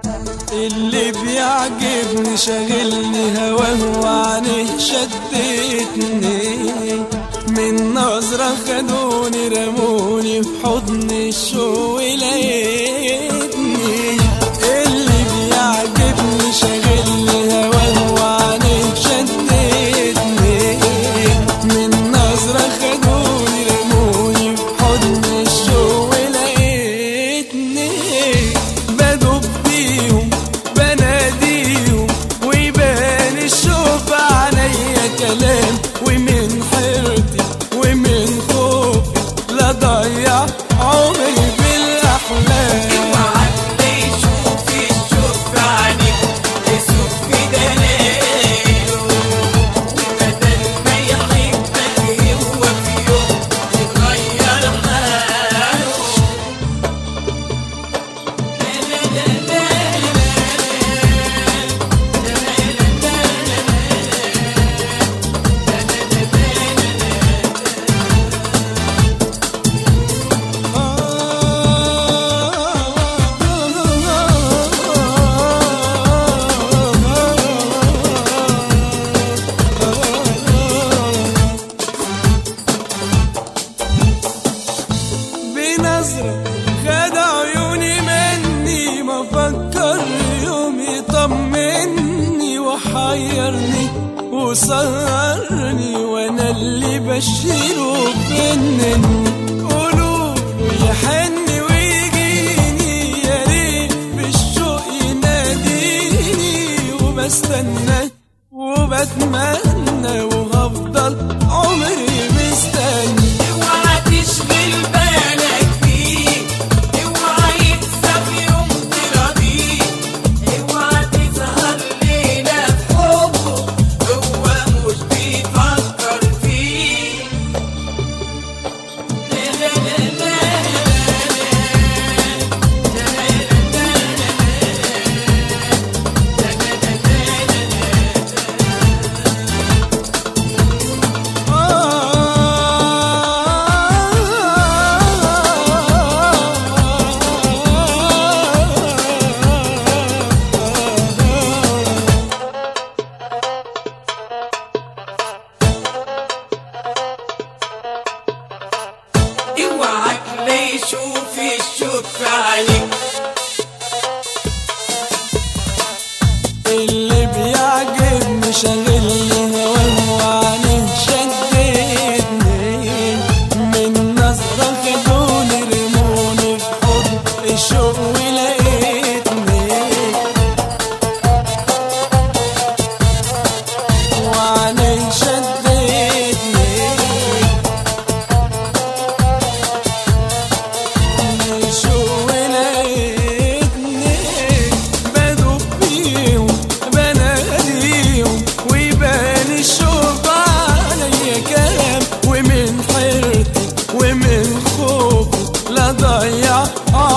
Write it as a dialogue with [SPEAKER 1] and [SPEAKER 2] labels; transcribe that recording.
[SPEAKER 1] اللي بيعجبني شاغلني هواه وعينيه شدتني من نظرة خدوني رموني في حضن الشوق لقيتني اللي بيعجبني شاغلني هواه وعينيه شدتني من نظرة خدوني رموني في حضن الشوق لقيتني بدوب بيهم بناديهم ويبان الشوق عليا كلام ومن حيرتي ومن خوفي لا ضيع عمري بالاحلام
[SPEAKER 2] اوعى تشوف الشوق في عينيك تسوق في دليله وبدل ما يحبك هو في يوم يتغير حاله
[SPEAKER 1] بنظرة خد عيوني مني ما فكر يوم يطمني وحيرني وسهرني وانا اللي بشيله بنني قولوا يحن ويجيني يا ريت بالشوق يناديني وبستنى وبتمنى وهفضل عمري مستني
[SPEAKER 2] اوعى تشغل بالك فيه اوعى يكسب يوم تراضيه اوعى تسهر ليلة في حبه هو مش بيفكر فيه اوعك لا يشوف الشوق في عينيك
[SPEAKER 1] اللي بيعجبني شاغلني هواه وعينيه شدتني من نظرة خدوني رموني في حضن الشوق ولقيتني وعينيه شدتني شو لقيتني بدوب بيهم بناديهم ويبان الشوق عليا كلام ومن حيرتي ومن خوفي لا ضيع